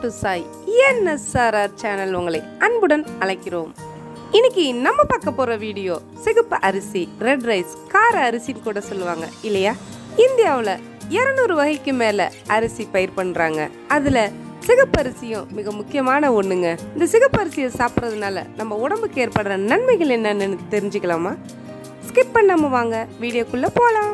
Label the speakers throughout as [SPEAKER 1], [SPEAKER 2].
[SPEAKER 1] to Sai NSRR channel உங்களை அன்புடன் அழைக்கிறோம் இன்னைக்கு நம்ம பார்க்க போற வீடியோ சிகப்பு அரிசி ரெட் ரைஸ் கார அரிசின்னு கூட சொல்லுவாங்க இல்லையா இந்தியாவில் இரநூறு வகைக்கு மேல அரிசி பயிர் பண்றாங்க அதுல சிகப்பு அரிசியும் மிக முக்கியமான ஒண்ணுங்க இந்த சிகப்பு அரிசியை சாப்பிட்றதுனால நம்ம உடம்புக்கு ஏற்படுற நன்மைகள் என்னன்னு தெரிஞ்சுக்கலாமா ஸ்கிப் பண்ணாம வாங்க வீடியோக்குள்ள போலாம்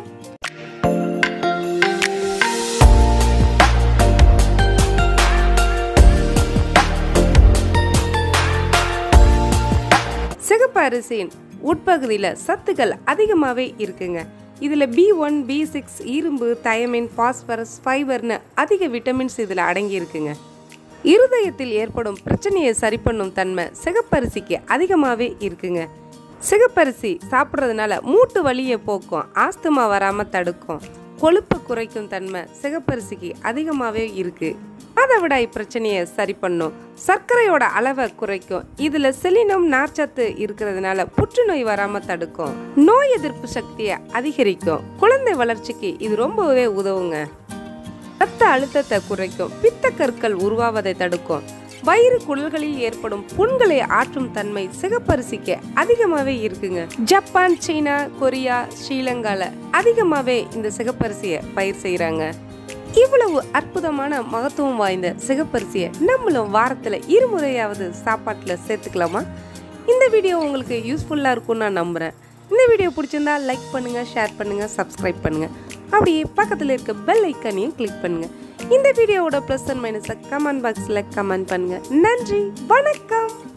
[SPEAKER 1] சிகப்பு அரிசியின் உட்பகுதியில் சத்துக்கள் அதிகமாகவே இருக்குங்க இதில் பி ஒன் பி சிக்ஸ் இரும்பு தயமின் பாஸ்பரஸ் ஃபைபர்னு அதிக விட்டமின்ஸ் இதில் அடங்கி இருக்குங்க இருதயத்தில் ஏற்படும் பிரச்சனையை சரி பண்ணும் தன்மை சிகப்பரிசிக்கு அதிகமாகவே இருக்குங்க சிகப்பரிசி சாப்பிட்றதுனால மூட்டு வலியை போக்கும் ஆஸ்துமா வராமல் தடுக்கும் கொழுப்பு குறைக்கும் தன்மை சிகப்பரிசிக்கு அதிகமாகவே இருக்கு மாதவிடாய் பிரச்சனையை சரி பண்ணும் சர்க்கரையோட அளவை குறைக்கும் இதுல செலினம் நார்ச்சத்து இருக்கிறதுனால புற்றுநோய் வராம தடுக்கும் நோய் எதிர்ப்பு சக்தியை அதிகரிக்கும் குழந்தை வளர்ச்சிக்கு இது ரொம்பவே உதவுங்க ரத்த அழுத்தத்தை குறைக்கும் பித்த கற்கள் உருவாவதை தடுக்கும் வயிறு குழல்களில் ஏற்படும் புண்களை ஆற்றும் தன்மை சிகப்பரிசிக்கு அதிகமாகவே இருக்குங்க ஜப்பான் சீனா கொரியா ஸ்ரீலங்கால அதிகமாகவே இந்த சிகப்பரிசியை பயிர் செய்கிறாங்க இவ்வளவு அற்புதமான மகத்துவம் வாய்ந்த சிகப்பரிசியை நம்மளும் வாரத்தில் இருமுறையாவது சாப்பாட்டில் சேர்த்துக்கலாமா இந்த வீடியோ உங்களுக்கு யூஸ்ஃபுல்லாக இருக்கும்னு நான் நம்புகிறேன் இந்த வீடியோ பிடிச்சிருந்தா லைக் பண்ணுங்கள் ஷேர் பண்ணுங்கள் சப்ஸ்கிரைப் பண்ணுங்கள் அப்படியே பக்கத்தில் இருக்க பெல் ஐக்கனையும் கிளிக் பண்ணுங்கள் இந்த வீடியோவோட ப்ளஸ் அண்ட் மைனஸை கமெண்ட் பாக்ஸில் கமெண்ட் பண்ணுங்கள் நன்றி வணக்கம்